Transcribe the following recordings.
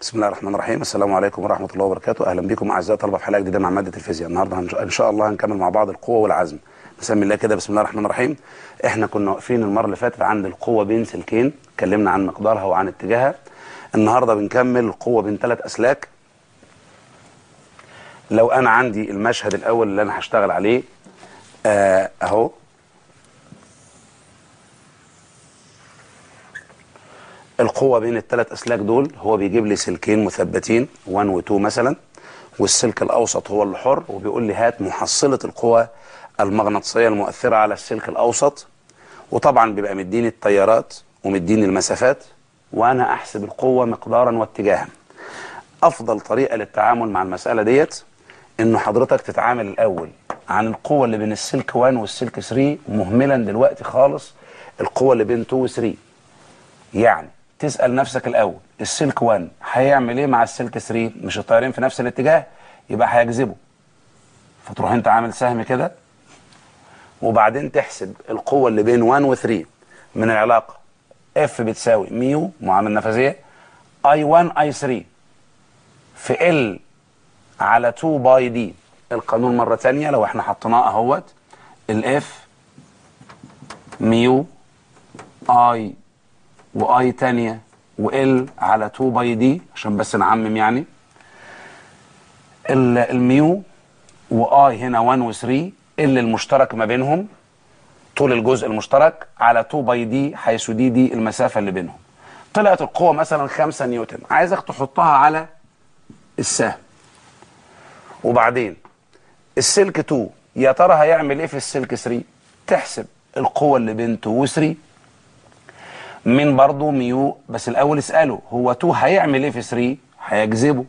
بسم الله الرحمن الرحيم السلام عليكم ورحمة الله وبركاته أهلا بكم أعزائي طلبة في حلقة جديدة مع مادة الفيزياء النهاردة هنش- إن شاء الله هنكمل مع بعض القوة والعزم نسمي الله كده بسم الله الرحمن الرحيم إحنا كنا واقفين المرة اللي فاتت عند القوة بين سلكين اتكلمنا عن مقدارها وعن اتجاهها النهاردة بنكمل القوة بين ثلاث أسلاك لو أنا عندي المشهد الأول اللي أنا هشتغل عليه آه أهو القوة بين الثلاث أسلاك دول هو بيجيب لي سلكين مثبتين 1 و 2 مثلا والسلك الأوسط هو اللي حر وبيقول لي هات محصلة القوى المغناطيسية المؤثرة على السلك الأوسط وطبعا بيبقى مديني التيارات ومديني المسافات وأنا أحسب القوة مقدارا واتجاها أفضل طريقة للتعامل مع المسألة ديت إنه حضرتك تتعامل الأول عن القوة اللي بين السلك 1 والسلك 3 مهملا دلوقتي خالص القوة اللي بين 2 و 3 يعني تسأل نفسك الأول السلك 1 هيعمل إيه مع السلك 3 مش الطيارين في نفس الاتجاه يبقى هيجذبه فتروح أنت عامل سهم كده وبعدين تحسب القوة اللي بين 1 و 3 من العلاقة F بتساوي ميو معامل نفاذية I1 I3 في L على 2 باي دي القانون مرة تانية لو احنا حطيناه اهوت الاف ميو اي واي تانية وال على 2 باي دي عشان بس نعمم يعني ال- الميو واي هنا 1 و 3 ال المشترك ما بينهم طول الجزء المشترك على 2 باي دي حيث دي دي المسافة اللي بينهم طلعت القوة مثلا 5 نيوتن عايزك تحطها على السهم وبعدين السلك 2 يا ترى هيعمل ايه في السلك 3 تحسب القوة اللي بين 2 و 3 من برضه ميو بس الاول اساله هو 2 هيعمل ايه في 3 هيجذبه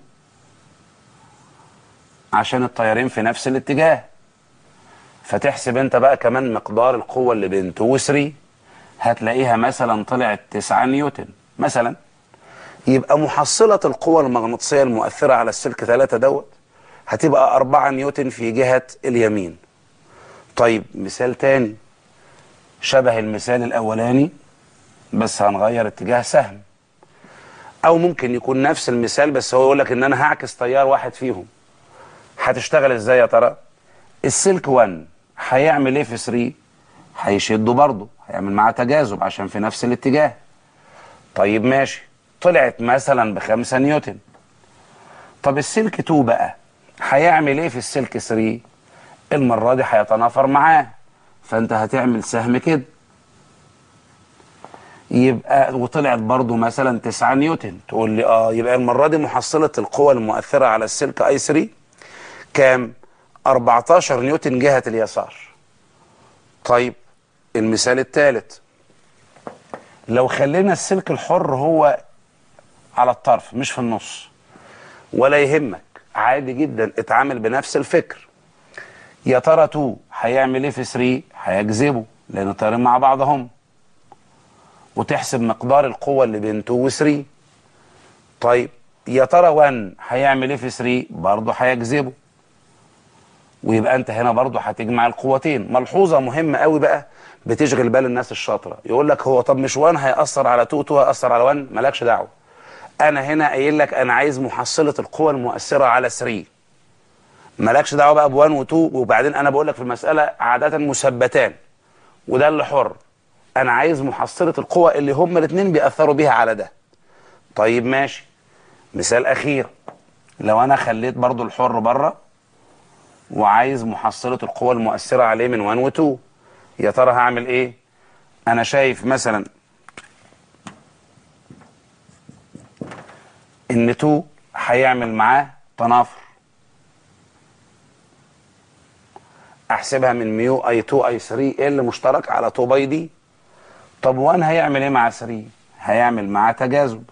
عشان الطيارين في نفس الاتجاه فتحسب انت بقى كمان مقدار القوة اللي بين 2 و 3 هتلاقيها مثلا طلعت 9 نيوتن مثلا يبقى محصلة القوة المغناطيسية المؤثرة على السلك 3 دوت هتبقى 4 نيوتن في جهة اليمين طيب مثال تاني شبه المثال الأولاني بس هنغير اتجاه سهم أو ممكن يكون نفس المثال بس هو يقول لك إن أنا هعكس تيار واحد فيهم هتشتغل إزاي يا ترى؟ السلك 1 هيعمل إيه في 3؟ هيشده برضه هيعمل معاه تجاذب عشان في نفس الاتجاه طيب ماشي طلعت مثلا بخمسة نيوتن طب السلك 2 بقى هيعمل ايه في السلك 3 المرة دي هيتنافر معاه فانت هتعمل سهم كده يبقى وطلعت برضو مثلا 9 نيوتن تقول لي اه يبقى المرة دي محصلة القوى المؤثرة على السلك اي 3 كام 14 نيوتن جهة اليسار طيب المثال الثالث لو خلينا السلك الحر هو على الطرف مش في النص ولا يهمك عادي جدا اتعامل بنفس الفكر يا ترى 2 هيعمل ايه في 3 هيجذبه لان الطيارين مع بعض هم وتحسب مقدار القوة اللي بين 2 و 3 طيب يا ترى 1 هيعمل ايه في 3 برضه هيجذبه ويبقى انت هنا برضه هتجمع القوتين ملحوظه مهمه قوي بقى بتشغل بال الناس الشاطره يقول لك هو طب مش 1 هياثر على 2 2 هياثر على 1 مالكش دعوه انا هنا قايل لك انا عايز محصله القوى المؤثره على 3 مالكش دعوه بقى ب 1 و 2 وبعدين انا بقول لك في المساله عاده مثبتان وده اللي حر انا عايز محصله القوى اللي هما الاثنين بيأثروا بيها على ده طيب ماشي مثال اخير لو انا خليت برضو الحر بره وعايز محصلة القوى المؤثرة عليه من 1 و 2 يا ترى هعمل ايه انا شايف مثلا ان 2 هيعمل معاه تنافر احسبها من ميو اي 2 اي 3 ال مشترك على 2 باي دي طب 1 هيعمل ايه مع 3 هيعمل معاه تجاذب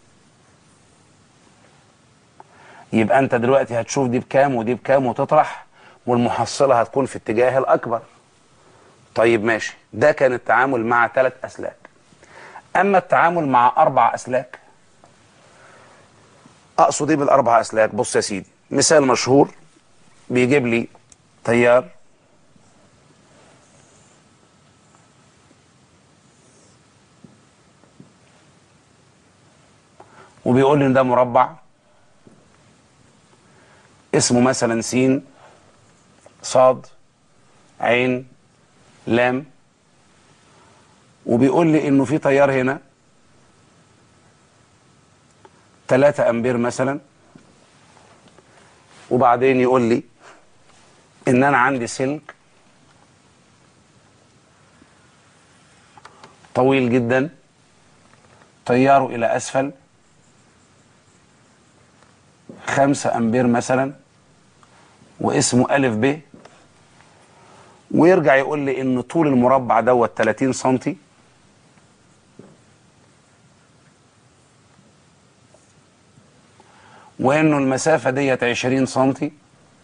يبقى انت دلوقتي هتشوف دي بكام ودي بكام وتطرح والمحصلة هتكون في اتجاه الأكبر طيب ماشي ده كان التعامل مع ثلاث أسلاك أما التعامل مع أربع أسلاك أقصد إيه بالأربع أسلاك بص يا سيدي مثال مشهور بيجيب لي تيار وبيقول لي ان ده مربع اسمه مثلا س صاد عين لام وبيقول لي انه في تيار هنا 3 امبير مثلا وبعدين يقول لي ان انا عندي سلك طويل جدا تياره الى اسفل 5 امبير مثلا واسمه الف ب ويرجع يقول لي ان طول المربع دوت 30 سنتي وانه المسافه ديت 20 سنتي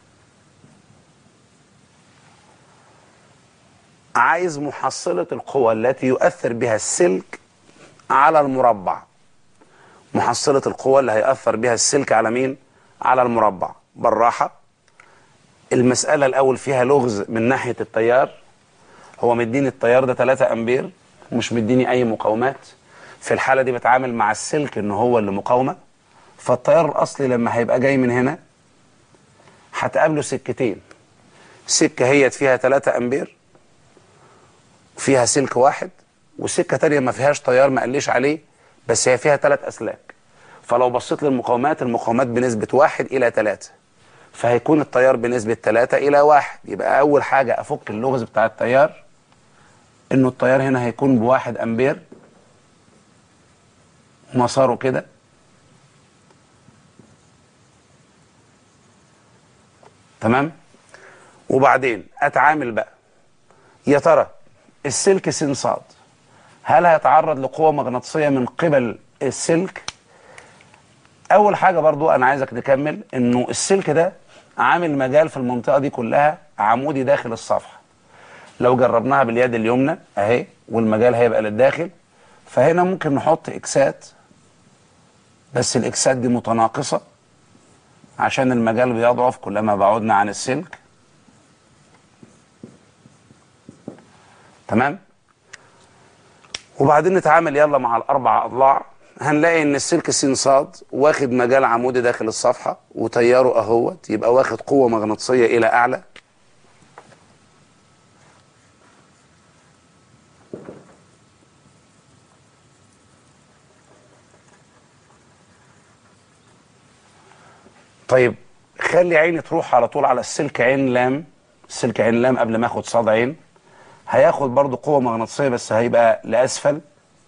عايز محصله القوى التي يؤثر بها السلك على المربع محصله القوى اللي هيأثر بها السلك على مين على المربع بالراحه المساله الاول فيها لغز من ناحيه التيار هو مديني التيار ده 3 امبير مش مديني اي مقاومات في الحاله دي بتعامل مع السلك ان هو اللي مقاومه فالتيار الاصلي لما هيبقى جاي من هنا هتقابله سكتين سكه هي فيها 3 امبير فيها سلك واحد وسكه تانية ما فيهاش تيار ما قاليش عليه بس هي فيها ثلاث اسلاك فلو بصيت للمقاومات المقاومات بنسبه واحد الى ثلاثة فهيكون التيار بنسبه ثلاثة الى واحد يبقى اول حاجه افك اللغز بتاع التيار انه التيار هنا هيكون بواحد امبير مساره كده تمام وبعدين اتعامل بقى يا ترى السلك س صاد هل هيتعرض لقوة مغناطيسية من قبل السلك اول حاجة برضو انا عايزك تكمل انه السلك ده عامل مجال في المنطقة دي كلها عمودي داخل الصفحة لو جربناها باليد اليمنى اهي والمجال هيبقى للداخل فهنا ممكن نحط اكسات بس الاكسات دي متناقصة عشان المجال بيضعف كلما بعدنا عن السلك تمام وبعدين نتعامل يلا مع الاربع اضلاع هنلاقي ان السلك س صاد واخد مجال عمودي داخل الصفحه وتياره اهوت يبقى واخد قوه مغناطيسيه الى اعلى طيب خلي عيني تروح على طول على السلك عين لام السلك عين لام قبل ما اخد صاد عين هياخد برضو قوة مغناطيسية بس هيبقى لأسفل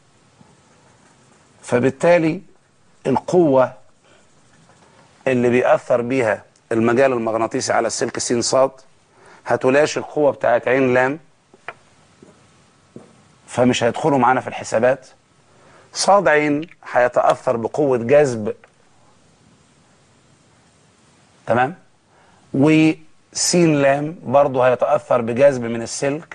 فبالتالي القوة اللي بيأثر بيها المجال المغناطيسي على السلك س صاد هتلاشي القوة بتاعت عين لام فمش هيدخلوا معانا في الحسابات صاد عين هيتأثر بقوة جذب تمام وس لام برضه هيتأثر بجذب من السلك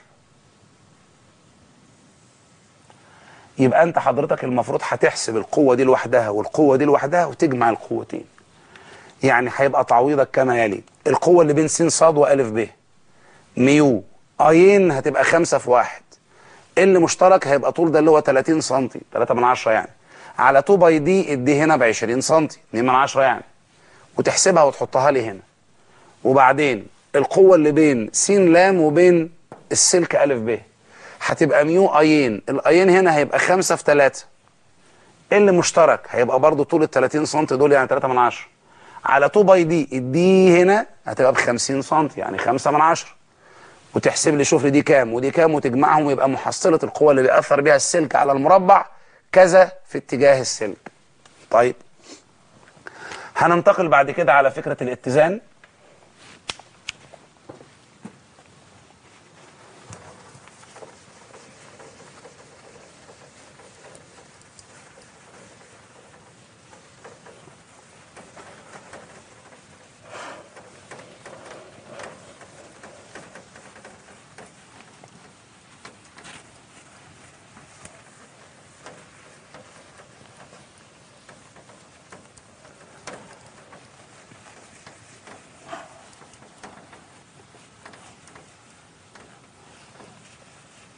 يبقى انت حضرتك المفروض هتحسب القوة دي لوحدها والقوة دي لوحدها وتجمع القوتين يعني هيبقى تعويضك كما يلي القوة اللي بين س صاد وألف ب ميو اين هتبقى خمسة في واحد اللي مشترك هيبقى طول ده اللي هو 30 سم 3 من 10 يعني على 2 باي دي الدي هنا ب 20 سم 2 من 10 يعني وتحسبها وتحطها لي هنا وبعدين القوة اللي بين س لام وبين السلك ألف ب هتبقى ميو ايين الايين هنا هيبقى 5 في 3 اللي مشترك هيبقى برضو طول ال 30 سم دول يعني 3 من 10 على 2 باي دي الدي هنا هتبقى ب 50 سم يعني 5 من 10 وتحسب لي شوف لي دي كام ودي كام وتجمعهم ويبقى محصلة القوة اللي بيأثر بيها السلك على المربع كذا في اتجاه السلك طيب هننتقل بعد كده على فكرة الاتزان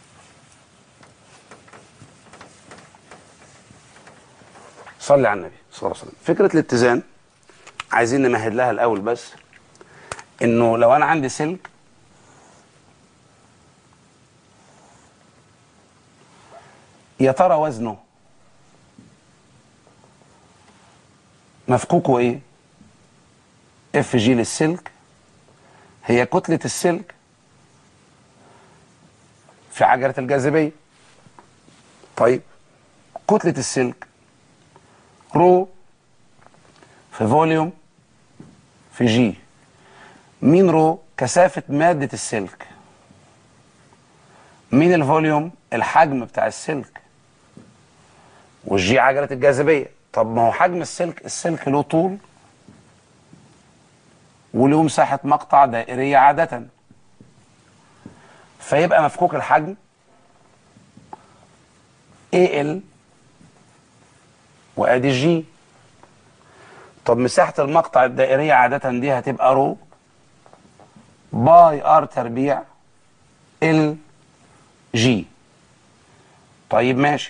صلي على النبي صلى الله عليه وسلم فكره الاتزان عايزين نمهد لها الاول بس انه لو انا عندي سلك يا ترى وزنه مفكوكه ايه اف جي للسلك هي كتلة السلك في عجلة الجاذبية طيب كتلة السلك رو في فوليوم في جي مين رو كثافة مادة السلك مين الفوليوم الحجم بتاع السلك والجي عجلة الجاذبية طب ما هو حجم السلك السلك له طول وله مساحة مقطع دائرية عادة فيبقى مفكوك الحجم AL وادي جي طب مساحة المقطع الدائرية عادة دي هتبقى رو باي ار تربيع ال جي طيب ماشي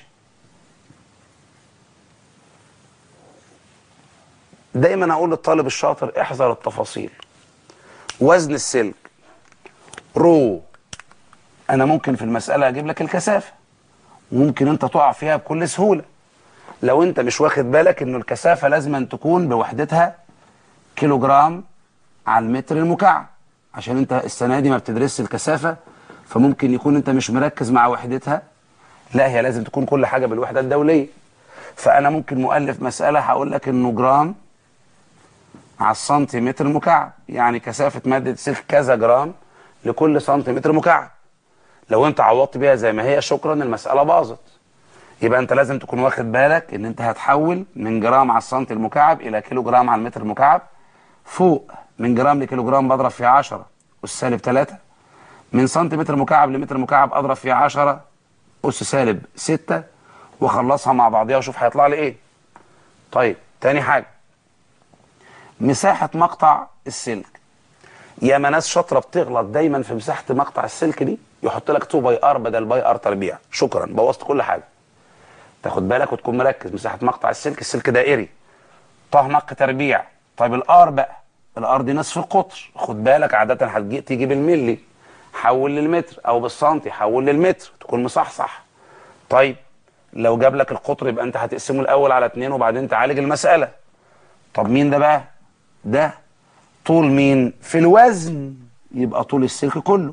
دايما اقول للطالب الشاطر احذر التفاصيل وزن السلك رو انا ممكن في المسألة اجيب لك الكثافة ممكن انت تقع فيها بكل سهولة لو انت مش واخد بالك انه الكثافة لازم أن تكون بوحدتها كيلو جرام على المتر المكعب عشان انت السنة دي ما بتدرسش الكثافة فممكن يكون انت مش مركز مع وحدتها لا هي لازم تكون كل حاجة بالوحدة الدولية فانا ممكن مؤلف مسألة هقول لك انه جرام على السنتيمتر مكعب يعني كثافة مادة السلك كذا جرام لكل سنتيمتر مكعب لو انت عوضت بيها زي ما هي شكرا المسألة باظت يبقى انت لازم تكون واخد بالك ان انت هتحول من جرام على السنتي المكعب الى كيلو جرام على المتر المكعب فوق من جرام لكيلو جرام بضرب فيه 10 اس سالب 3 من سنتيمتر مكعب لمتر مكعب اضرب فيه 10 اس سالب 6 واخلصها مع بعضيها وشوف هيطلع لي ايه طيب تاني حاجه مساحه مقطع السلك يا ما ناس شاطره بتغلط دايما في مساحه مقطع السلك دي يحط لك 2 باي ار بدل باي ار تربيع شكرا بوظت كل حاجه تاخد بالك وتكون مركز مساحه مقطع السلك السلك دائري طه نق تربيع طيب الار بقى الار دي نصف القطر خد بالك عاده هتجي تيجي بالملي حول للمتر او بالسنتي حول للمتر تكون مصحصح طيب لو جاب لك القطر يبقى انت هتقسمه الاول على اتنين وبعدين تعالج المساله طب مين ده بقى ده طول مين في الوزن يبقى طول السلك كله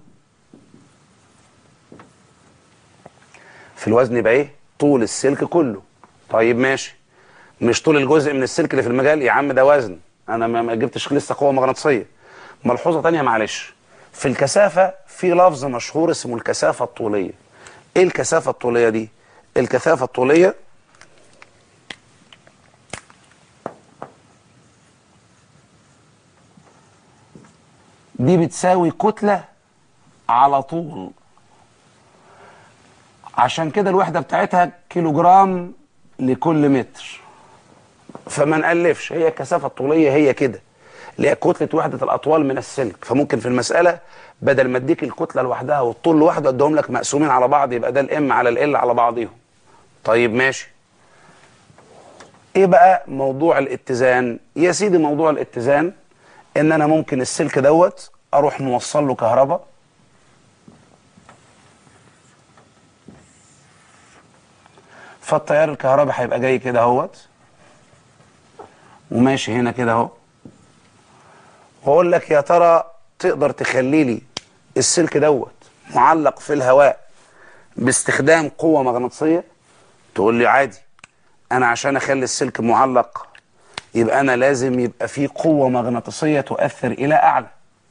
في الوزن يبقى ايه طول السلك كله طيب ماشي مش طول الجزء من السلك اللي في المجال يا عم ده وزن انا ما جبتش لسه قوه مغناطيسيه ملحوظه تانية معلش في الكثافه في لفظ مشهور اسمه الكثافه الطوليه ايه الكثافه الطوليه دي الكثافه الطوليه دي بتساوي كتله على طول عشان كده الوحده بتاعتها كيلو جرام لكل متر فما نألفش هي الكثافه الطوليه هي كده اللي هي كتله وحده الاطوال من السلك فممكن في المساله بدل ما اديك الكتله لوحدها والطول لوحده اديهم لك مقسومين على بعض يبقى ده الام على ال على بعضهم طيب ماشي ايه بقى موضوع الاتزان يا سيدي موضوع الاتزان ان انا ممكن السلك دوت اروح موصل له كهرباء فالتيار الكهربي هيبقى جاي كده اهوت وماشي هنا كده اهو واقول لك يا ترى تقدر تخلي لي السلك دوت معلق في الهواء باستخدام قوه مغناطيسيه تقول لي عادي انا عشان اخلي السلك معلق يبقى انا لازم يبقى فيه قوه مغناطيسيه تؤثر الى اعلى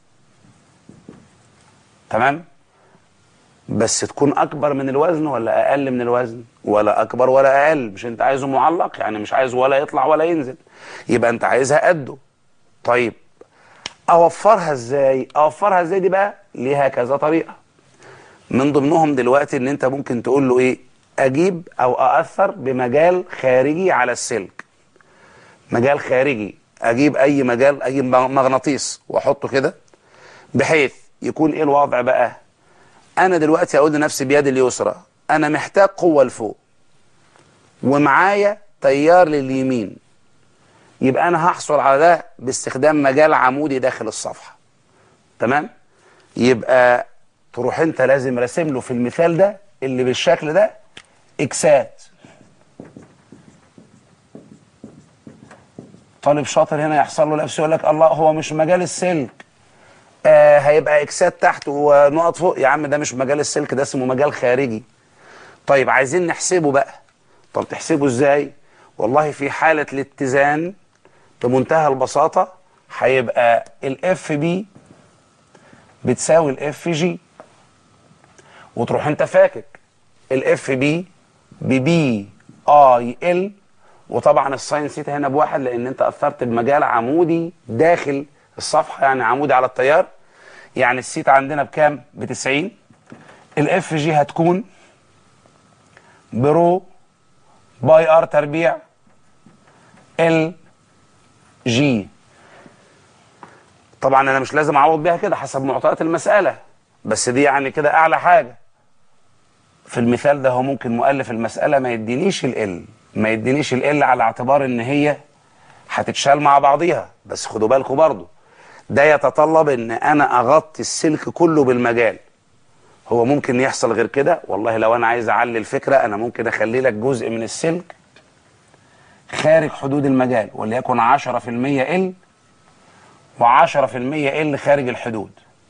تمام بس تكون اكبر من الوزن ولا اقل من الوزن ولا اكبر ولا اقل مش انت عايزه معلق يعني مش عايز ولا يطلع ولا ينزل يبقى انت عايزها قده طيب اوفرها ازاي اوفرها ازاي دي بقى ليها كذا طريقه من ضمنهم دلوقتي ان انت ممكن تقول له ايه اجيب او ااثر بمجال خارجي على السلك مجال خارجي اجيب اي مجال اي مغناطيس واحطه كده بحيث يكون ايه الوضع بقى انا دلوقتي اقول لنفسي بيدي اليسرى انا محتاج قوه لفوق ومعايا تيار لليمين يبقى انا هحصل على ده باستخدام مجال عمودي داخل الصفحه تمام يبقى تروح انت لازم راسم له في المثال ده اللي بالشكل ده اكسات طالب شاطر هنا يحصل له نفسه يقول لك الله هو مش مجال السلك آه هيبقى اكسات تحت ونقط فوق يا عم ده مش مجال السلك ده اسمه مجال خارجي طيب عايزين نحسبه بقى طب تحسبه ازاي والله في حالة الاتزان بمنتهى البساطة هيبقى الاف بي بتساوي الاف جي وتروح انت فاكك الاف بي ببي اي ال وطبعا الساين سيتا هنا بواحد لان انت اثرت بمجال عمودي داخل الصفحه يعني عمودي على التيار يعني السيتا عندنا بكام؟ ب 90 الاف جي هتكون برو باي ار تربيع ال جي طبعا انا مش لازم اعوض بيها كده حسب معطيات المساله بس دي يعني كده اعلى حاجه في المثال ده هو ممكن مؤلف المساله ما يدينيش ال ما يدينيش ال على اعتبار ان هي هتتشال مع بعضيها بس خدوا بالكم برضو ده يتطلب ان انا اغطي السلك كله بالمجال هو ممكن يحصل غير كده والله لو انا عايز اعلي الفكره انا ممكن اخلي لك جزء من السلك خارج حدود المجال وليكن 10% ال و10% ال خارج الحدود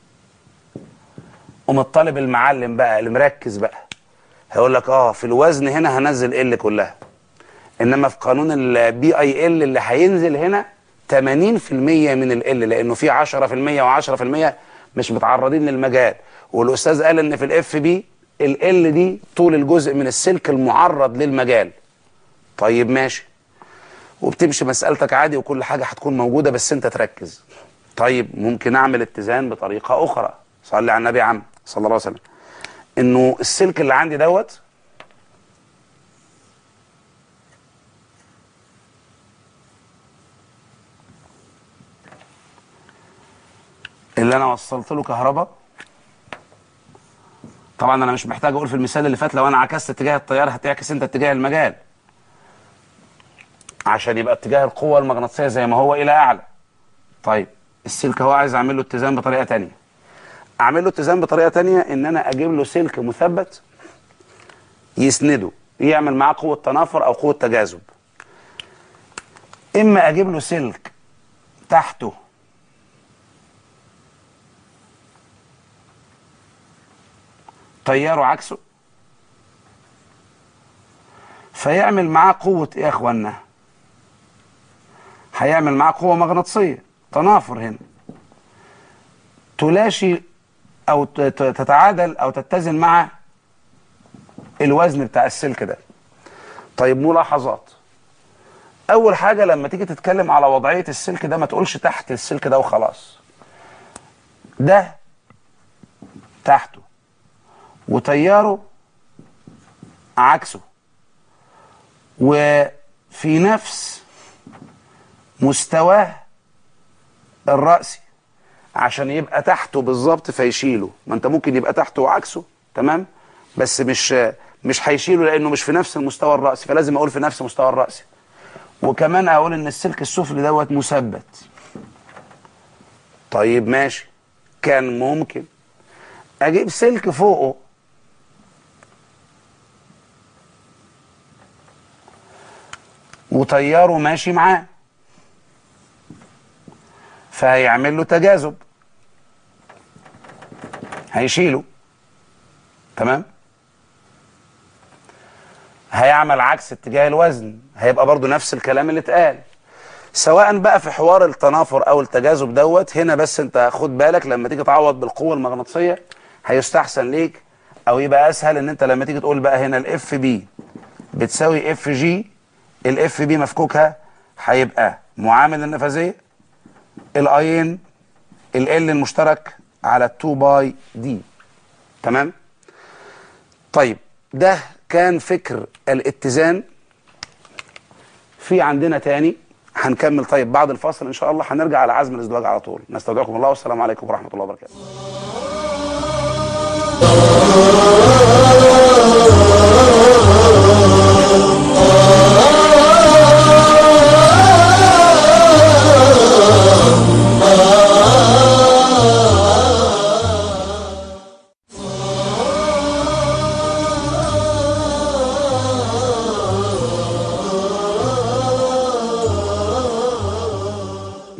قوم الطالب المعلم بقى اللي مركز بقى هيقول لك اه في الوزن هنا هنزل ال كلها انما في قانون البي اي ال اللي هينزل هنا 80% من ال لانه في 10% و10% مش متعرضين للمجال والاستاذ قال ان في الاف بي ال دي طول الجزء من السلك المعرض للمجال طيب ماشي وبتمشي مسألتك عادي وكل حاجة هتكون موجودة بس انت تركز طيب ممكن اعمل اتزان بطريقة اخرى صلي على النبي يا عم صلى الله عليه وسلم انه السلك اللي عندي دوت اللي انا وصلت له كهرباء طبعا انا مش محتاج اقول في المثال اللي فات لو انا عكست اتجاه التيار هتعكس انت اتجاه المجال عشان يبقى اتجاه القوة المغناطيسية زي ما هو الى اعلى طيب السلك هو عايز اعمل له اتزان بطريقة تانية اعمل له اتزان بطريقة تانية ان انا اجيب له سلك مثبت يسنده يعمل معاه قوة تنافر او قوة تجاذب اما اجيب له سلك تحته تياره عكسه فيعمل معاه قوة ايه يا اخوانا هيعمل معاه قوة مغناطيسية تنافر هنا تلاشي او تتعادل او تتزن مع الوزن بتاع السلك ده طيب ملاحظات اول حاجة لما تيجي تتكلم على وضعية السلك ده ما تقولش تحت السلك ده وخلاص ده تحته وتياره عكسه وفي نفس مستواه الرأسي عشان يبقى تحته بالظبط فيشيله ما انت ممكن يبقى تحته وعكسه تمام بس مش مش هيشيله لانه مش في نفس المستوى الرأسي فلازم اقول في نفس المستوى الرأسي وكمان اقول ان السلك السفلي دوت مثبت طيب ماشي كان ممكن اجيب سلك فوقه وطياره ماشي معاه فهيعمل له تجاذب هيشيله تمام هيعمل عكس اتجاه الوزن هيبقى برضو نفس الكلام اللي اتقال سواء بقى في حوار التنافر او التجاذب دوت هنا بس انت خد بالك لما تيجي تعوض بالقوه المغناطيسيه هيستحسن ليك او يبقى اسهل ان انت لما تيجي تقول بقى هنا الاف بي بتساوي اف جي الاف بي مفكوكها هيبقى معامل النفاذيه الاين ال المشترك على 2 باي دي تمام طيب ده كان فكر الاتزان في عندنا تاني هنكمل طيب بعد الفاصل ان شاء الله هنرجع على عزم الازدواج على طول نستودعكم الله والسلام عليكم ورحمه الله وبركاته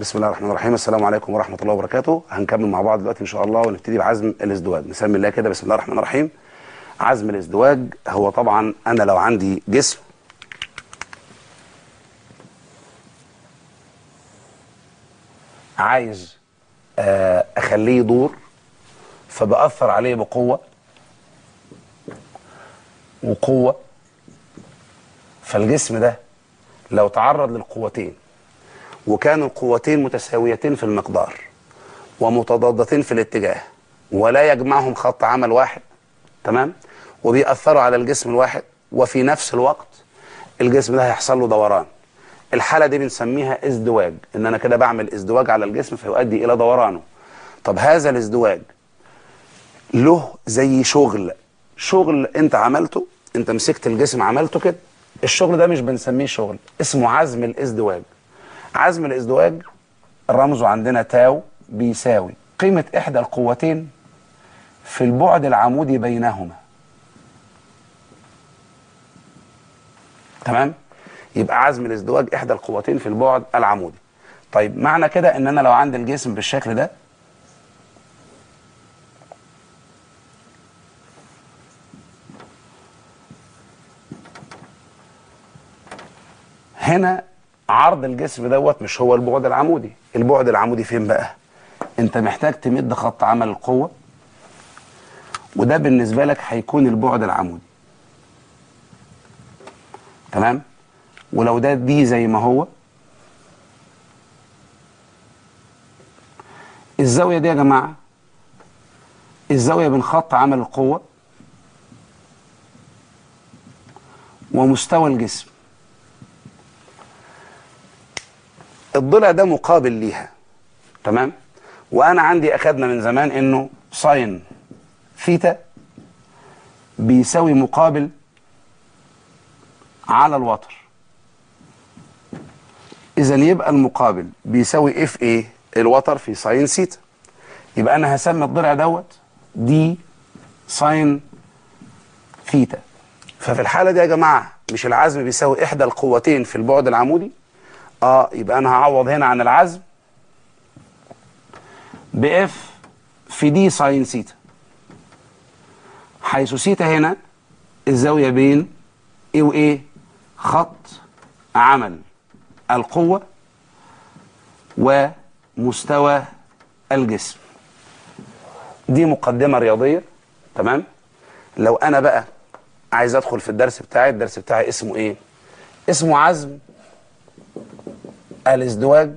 بسم الله الرحمن الرحيم السلام عليكم ورحمة الله وبركاته هنكمل مع بعض دلوقتي إن شاء الله ونبتدي بعزم الازدواج نسمي الله كده بسم الله الرحمن الرحيم عزم الازدواج هو طبعا أنا لو عندي جسم عايز آه، أخليه يدور فبأثر عليه بقوة وقوة فالجسم ده لو تعرض للقوتين وكانوا القوتين متساويتين في المقدار ومتضادتين في الاتجاه ولا يجمعهم خط عمل واحد تمام وبيأثروا على الجسم الواحد وفي نفس الوقت الجسم ده هيحصل له دوران الحالة دي بنسميها ازدواج ان انا كده بعمل ازدواج على الجسم فيؤدي الى دورانه طب هذا الازدواج له زي شغل شغل انت عملته انت مسكت الجسم عملته كده الشغل ده مش بنسميه شغل اسمه عزم الازدواج عزم الازدواج رمزه عندنا تاو بيساوي قيمة إحدى القوتين في البعد العمودي بينهما تمام يبقى عزم الازدواج إحدى القوتين في البعد العمودي طيب معنى كده إن أنا لو عندي الجسم بالشكل ده هنا عرض الجسم دوت مش هو البعد العمودي البعد العمودي فين بقى انت محتاج تمد خط عمل القوة وده بالنسبة لك هيكون البعد العمودي تمام ولو ده دي زي ما هو الزاوية دي يا جماعة الزاوية بين خط عمل القوة ومستوى الجسم الضلع ده مقابل ليها تمام وانا عندي اخدنا من زمان انه ساين ثيتا بيساوي مقابل على الوتر اذا يبقى المقابل بيساوي اف ايه الوتر في ساين ثيتا يبقى انا هسمي الضلع دوت دي ساين ثيتا ففي الحاله دي يا جماعه مش العزم بيساوي احدى القوتين في البعد العمودي اه يبقى انا هعوض هنا عن العزم باف في دي ساين سيتا حيث سيتا هنا الزاويه بين ايه وايه خط عمل القوه ومستوى الجسم دي مقدمه رياضيه تمام لو انا بقى عايز ادخل في الدرس بتاعي الدرس بتاعي اسمه ايه اسمه عزم الازدواج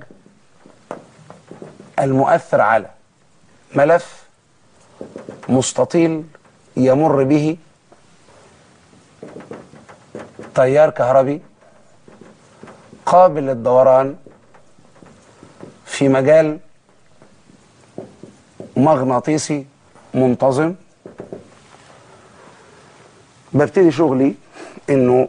المؤثر على ملف مستطيل يمر به تيار كهربي قابل للدوران في مجال مغناطيسي منتظم ببتدي شغلي انه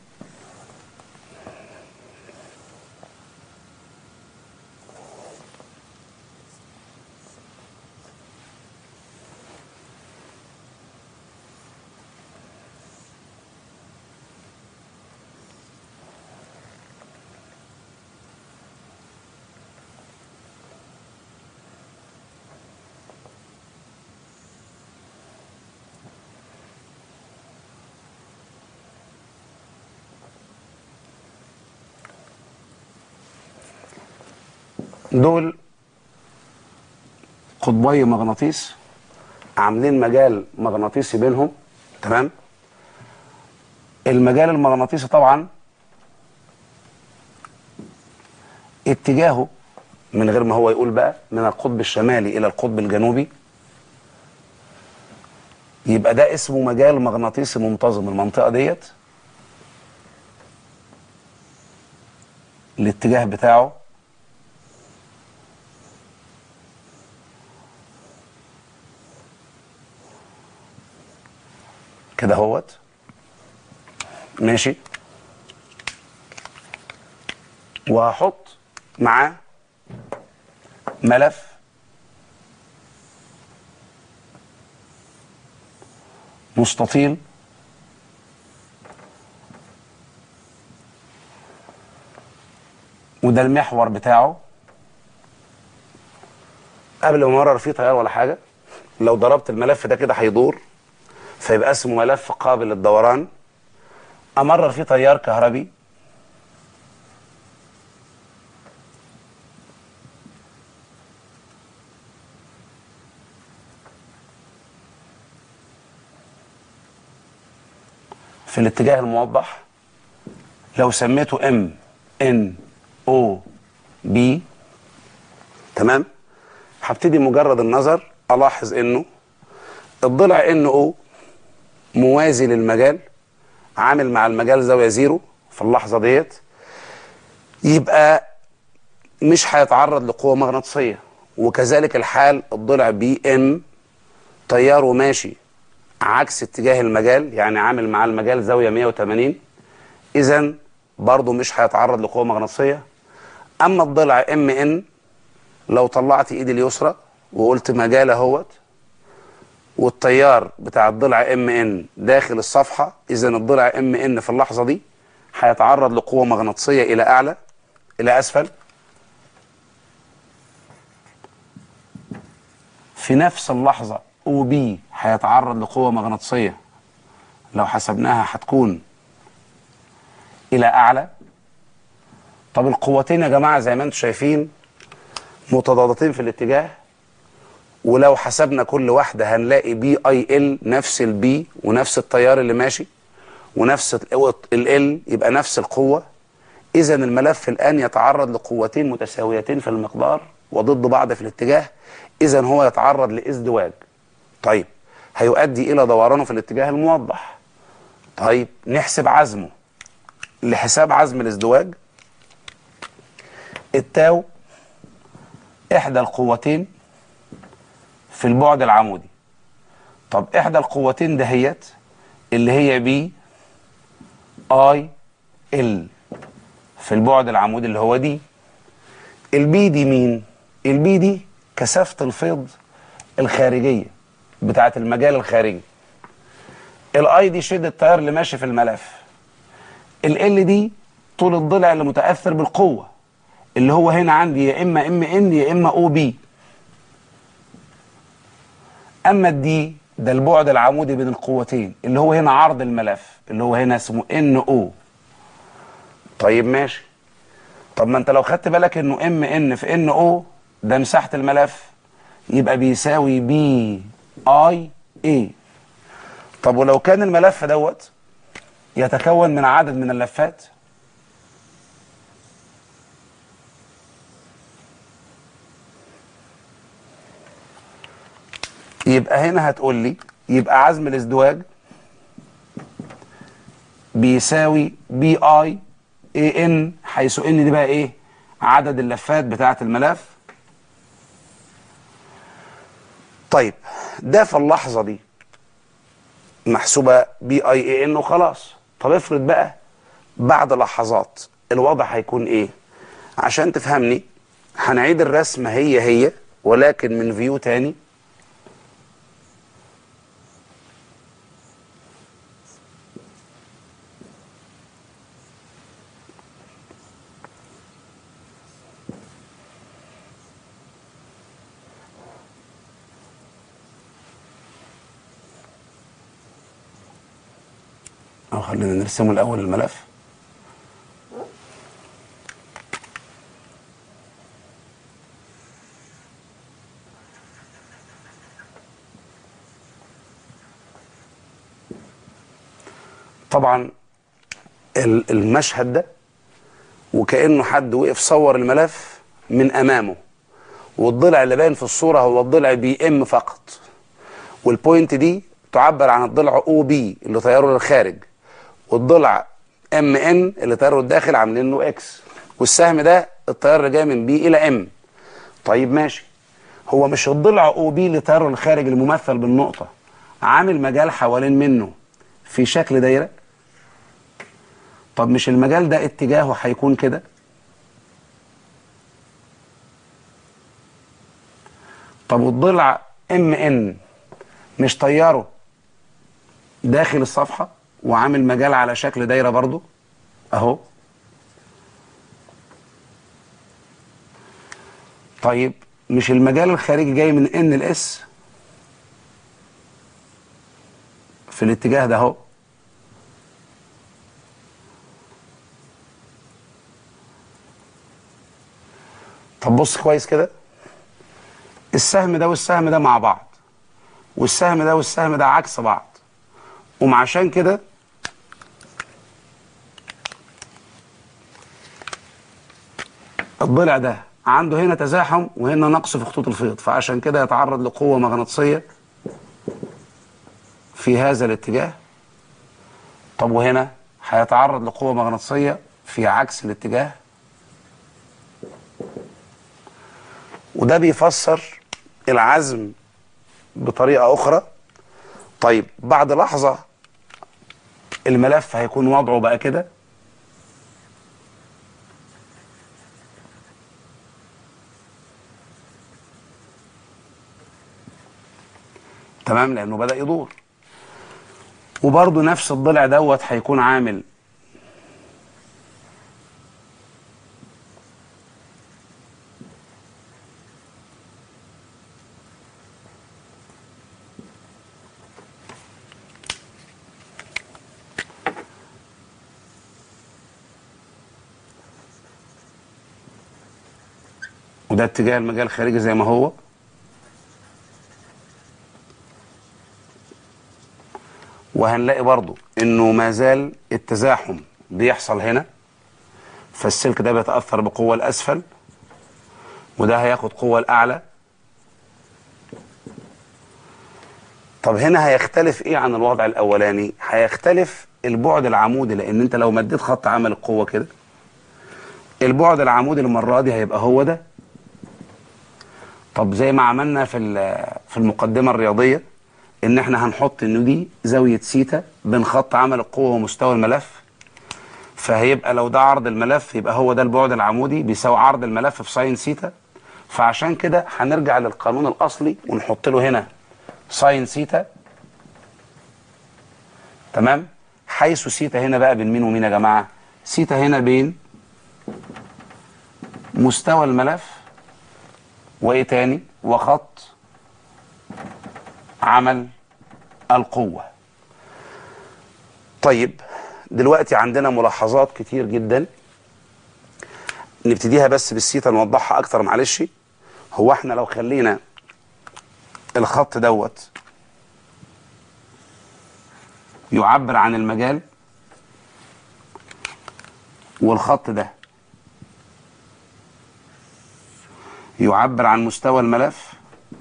دول قطبي مغناطيس عاملين مجال مغناطيسي بينهم تمام المجال المغناطيسي طبعا اتجاهه من غير ما هو يقول بقى من القطب الشمالي الى القطب الجنوبي يبقى ده اسمه مجال مغناطيسي منتظم المنطقه ديت الاتجاه بتاعه كده هوت ماشي وهحط معاه ملف مستطيل وده المحور بتاعه قبل ما امرر فيه تيار ولا حاجه لو ضربت الملف ده كده هيدور فيبقى اسمه ملف قابل للدوران امرر فيه تيار كهربي في الاتجاه الموضح لو سميته ام ان او بي تمام هبتدي مجرد النظر الاحظ انه الضلع ان او موازي للمجال عامل مع المجال زاويه زيرو في اللحظه ديت يبقى مش هيتعرض لقوه مغناطيسيه وكذلك الحال الضلع بي ام تياره ماشي عكس اتجاه المجال يعني عامل مع المجال زاويه 180 اذا برضه مش هيتعرض لقوه مغناطيسيه اما الضلع ام ان لو طلعت ايدي اليسرى وقلت مجال اهوت والتيار بتاع الضلع ام ان داخل الصفحه اذا الضلع ام ان في اللحظه دي هيتعرض لقوه مغناطيسيه الى اعلى الى اسفل في نفس اللحظه او بي هيتعرض لقوه مغناطيسيه لو حسبناها هتكون الى اعلى طب القوتين يا جماعه زي ما انتم شايفين متضادتين في الاتجاه ولو حسبنا كل واحده هنلاقي بي اي ال نفس البي ونفس التيار اللي ماشي ونفس ال ال يبقى نفس القوه اذا الملف الان يتعرض لقوتين متساويتين في المقدار وضد بعض في الاتجاه اذا هو يتعرض لازدواج طيب هيؤدي الى دورانه في الاتجاه الموضح طيب نحسب عزمه لحساب عزم الازدواج التاو احدى القوتين في البعد العمودي طب احدى القوتين دهيت اللي هي بي اي ال في البعد العمودي اللي هو دي البي دي مين البي دي كثافه الفيض الخارجيه بتاعه المجال الخارجي الاي دي شده التيار اللي ماشي في الملف ال دي طول الضلع اللي متاثر بالقوه اللي هو هنا عندي يا اما ام ان يا اما او بي اما الدي ده البعد العمودي بين القوتين اللي هو هنا عرض الملف اللي هو هنا اسمه ان او طيب ماشي طب ما انت لو خدت بالك انه ام ان في ان او ده مساحه الملف يبقى بيساوي بي اي اي طب ولو كان الملف دوت يتكون من عدد من اللفات يبقى هنا هتقول لي يبقى عزم الازدواج بيساوي بي اي اي ان حيث ان دي بقى ايه عدد اللفات بتاعه الملف طيب ده في اللحظه دي محسوبه بي اي اي ان وخلاص طب افرض بقى بعد لحظات الوضع هيكون ايه عشان تفهمني هنعيد الرسمه هي هي ولكن من فيو تاني او خلينا نرسمه الاول الملف طبعا ال- المشهد ده وكانه حد وقف صور الملف من امامه والضلع اللي باين في الصوره هو الضلع بي ام فقط والبوينت دي تعبر عن الضلع او بي اللي طياره للخارج والضلع ام ان اللي طياره الداخل عاملين له اكس والسهم ده التيار اللي جاي من بي الى ام طيب ماشي هو مش الضلع او بي اللي طياره للخارج الممثل بالنقطه عامل مجال حوالين منه في شكل دايره طب مش المجال ده اتجاهه هيكون كده طب والضلع ام ان مش طياره داخل الصفحه وعامل مجال على شكل دايره برضو اهو طيب مش المجال الخارجي جاي من ان الاس في الاتجاه ده اهو طب بص كويس كده السهم ده والسهم ده مع بعض والسهم ده والسهم ده عكس بعض وعشان كده الضلع ده عنده هنا تزاحم وهنا نقص في خطوط الفيض فعشان كده يتعرض لقوة مغناطيسية في هذا الاتجاه طب وهنا هيتعرض لقوة مغناطيسية في عكس الاتجاه وده بيفسر العزم بطريقة أخرى طيب بعد لحظة الملف هيكون وضعه بقى كده تمام لأنه بدأ يدور وبرضه نفس الضلع دوت هيكون عامل وده اتجاه المجال الخارجي زي ما هو وهنلاقي برضو انه ما زال التزاحم بيحصل هنا فالسلك ده بيتأثر بقوة الأسفل وده هياخد قوة الأعلى طب هنا هيختلف ايه عن الوضع الأولاني هيختلف البعد العمودي لأن انت لو مديت خط عمل القوة كده البعد العمودي المرة دي هيبقى هو ده طب زي ما عملنا في في المقدمة الرياضية ان احنا هنحط انه دي زاوية سيتا بين خط عمل القوة ومستوى الملف فهيبقى لو ده عرض الملف يبقى هو ده البعد العمودي بيساوي عرض الملف في ساين سيتا فعشان كده هنرجع للقانون الاصلي ونحط له هنا ساين سيتا تمام حيث سيتا هنا بقى بين مين ومين يا جماعة سيتا هنا بين مستوى الملف وايه تاني وخط عمل القوة طيب دلوقتي عندنا ملاحظات كتير جدا نبتديها بس بالسيتا نوضحها اكتر معلش هو احنا لو خلينا الخط دوت يعبر عن المجال والخط ده يعبر عن مستوى الملف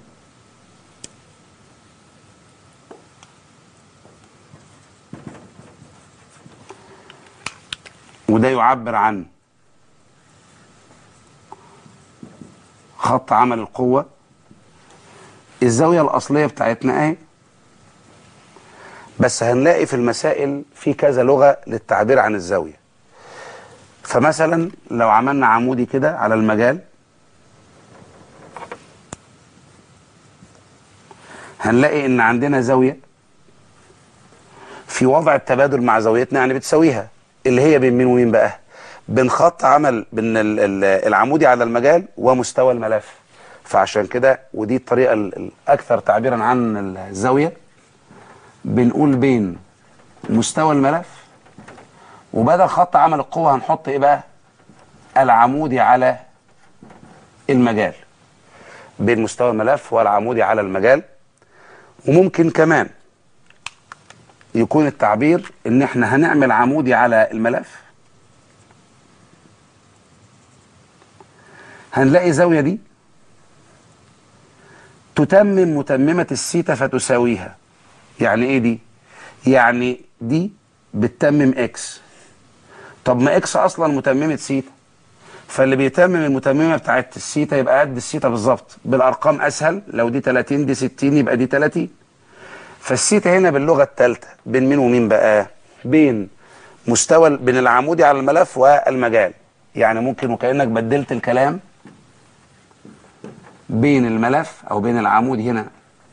وده يعبر عن خط عمل القوة الزاوية الأصلية بتاعتنا اهي بس هنلاقي في المسائل في كذا لغة للتعبير عن الزاوية فمثلا لو عملنا عمودي كده على المجال هنلاقي ان عندنا زاوية في وضع التبادل مع زاويتنا يعني بتساويها اللي هي بين مين ومين بقى بين خط عمل بين العمودي على المجال ومستوى الملف فعشان كده ودي الطريقة الأكثر تعبيرا عن الزاوية بنقول بين مستوى الملف وبدل خط عمل القوة هنحط ايه بقى العمودي على المجال بين مستوى الملف والعمودي على المجال وممكن كمان يكون التعبير ان احنا هنعمل عمودي على الملف هنلاقي زاوية دي تتمم متممة السيتا فتساويها يعني ايه دي يعني دي بتتمم اكس طب ما اكس اصلا متممة سيتا فاللي بيتمم المتممة بتاعت السيتا يبقى قد السيتا بالظبط بالارقام اسهل لو دي 30 دي 60 يبقى دي 30 فالسيتا هنا باللغة الثالثة بين مين ومين بقى بين مستوى بين العمودي على الملف والمجال يعني ممكن وكأنك بدلت الكلام بين الملف او بين العمودي هنا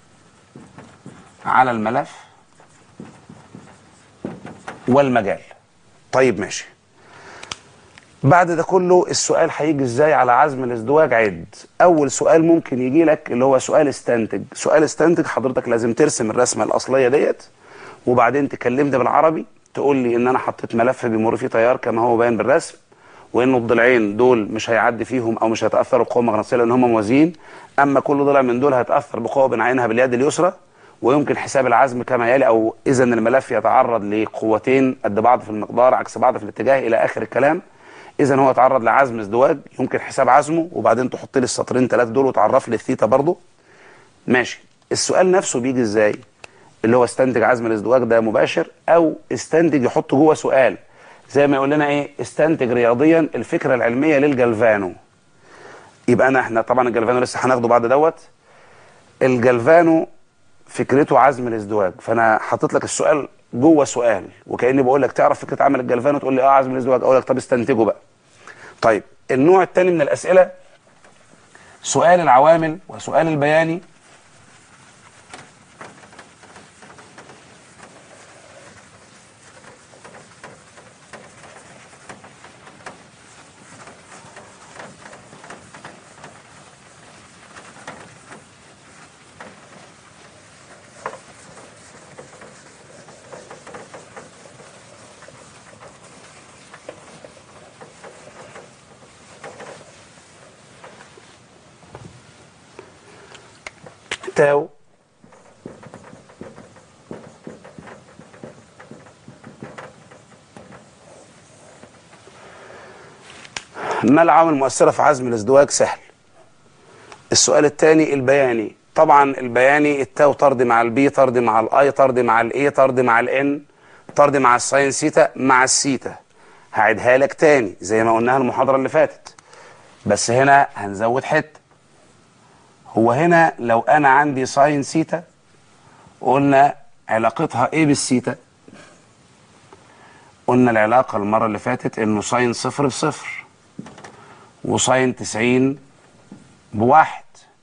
على الملف والمجال طيب ماشي بعد ده كله السؤال هيجي ازاي على عزم الازدواج عد اول سؤال ممكن يجي لك اللي هو سؤال استنتج سؤال استنتج حضرتك لازم ترسم الرسمه الاصليه ديت وبعدين تكلمني بالعربي تقول لي ان انا حطيت ملف بيمر فيه تيار كما هو باين بالرسم وان الضلعين دول مش هيعدي فيهم او مش هيتاثروا بقوه مغناطيسيه لان هم موازيين اما كل ضلع من دول هيتاثر بقوه بنعينها باليد اليسرى ويمكن حساب العزم كما يلي او اذا الملف يتعرض لقوتين قد بعض في المقدار عكس بعض في الاتجاه الى اخر الكلام اذا هو يتعرض لعزم ازدواج يمكن حساب عزمه وبعدين تحط لي السطرين ثلاثه دول وتعرف لي الثيتا برضه ماشي السؤال نفسه بيجي ازاي اللي هو استنتج عزم الازدواج ده مباشر او استنتج يحط جوه سؤال زي ما يقول لنا ايه استنتج رياضيا الفكره العلميه للجلفانو يبقى انا احنا طبعا الجلفانو لسه هناخده بعد دوت الجلفانو فكرته عزم الازدواج فانا حاطط لك السؤال جوه سؤال وكاني بقول لك تعرف فكره عمل الجلفانو تقول لي اه عزم الازدواج اقول لك طب استنتجه بقى طيب النوع الثاني من الاسئله سؤال العوامل وسؤال البياني تاو ما العوامل المؤثرة في عزم الازدواج سهل السؤال الثاني البياني طبعا البياني التاو طرد مع البي طرد مع الاي طرد مع الاي طرد مع الان طرد مع الساين سيتا مع السيتا هعيدها لك تاني زي ما قلناها المحاضرة اللي فاتت بس هنا هنزود حته هو هنا لو انا عندي ساين سيتا قلنا علاقتها ايه بالسيتا قلنا العلاقة المرة اللي فاتت انه ساين صفر بصفر وساين تسعين بواحد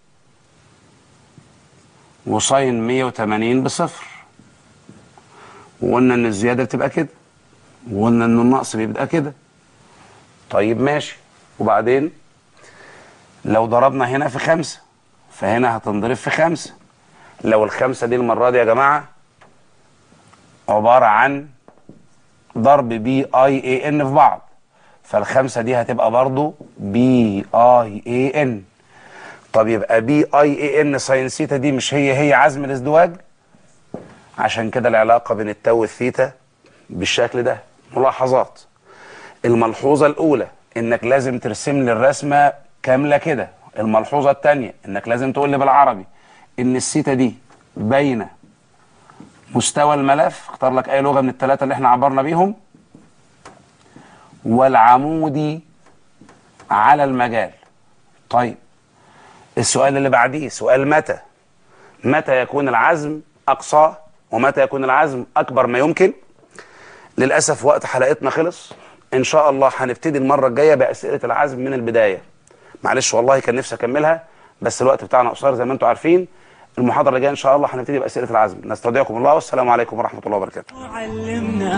وساين مية وتمانين بصفر وقلنا ان الزيادة بتبقى كده وقلنا ان النقص بيبقى كده طيب ماشي وبعدين لو ضربنا هنا في خمسة فهنا هتنضرب في خمسة لو الخمسة دي المرة دي يا جماعة عبارة عن ضرب بي اي اي ان في بعض فالخمسة دي هتبقى برضو بي اي اي ان طب يبقى بي اي اي ان ساين سيتا دي مش هي هي عزم الازدواج عشان كده العلاقة بين التو والثيتا بالشكل ده ملاحظات الملحوظة الأولى إنك لازم ترسم لي الرسمة كاملة كده الملحوظة الثانية إنك لازم تقول لي بالعربي إن السيتا دي بين مستوى الملف اختار لك أي لغة من الثلاثة اللي احنا عبرنا بيهم والعمودي على المجال طيب السؤال اللي بعديه سؤال متى متى يكون العزم أقصى ومتى يكون العزم أكبر ما يمكن للأسف وقت حلقتنا خلص إن شاء الله هنبتدي المرة الجاية بأسئلة العزم من البداية معلش والله كان نفسي أكملها بس الوقت بتاعنا قصير زي ما انتم عارفين المحاضرة الجاية إن شاء الله هنبتدي بأسئلة العزم نستودعكم الله والسلام عليكم ورحمة الله وبركاته علمنا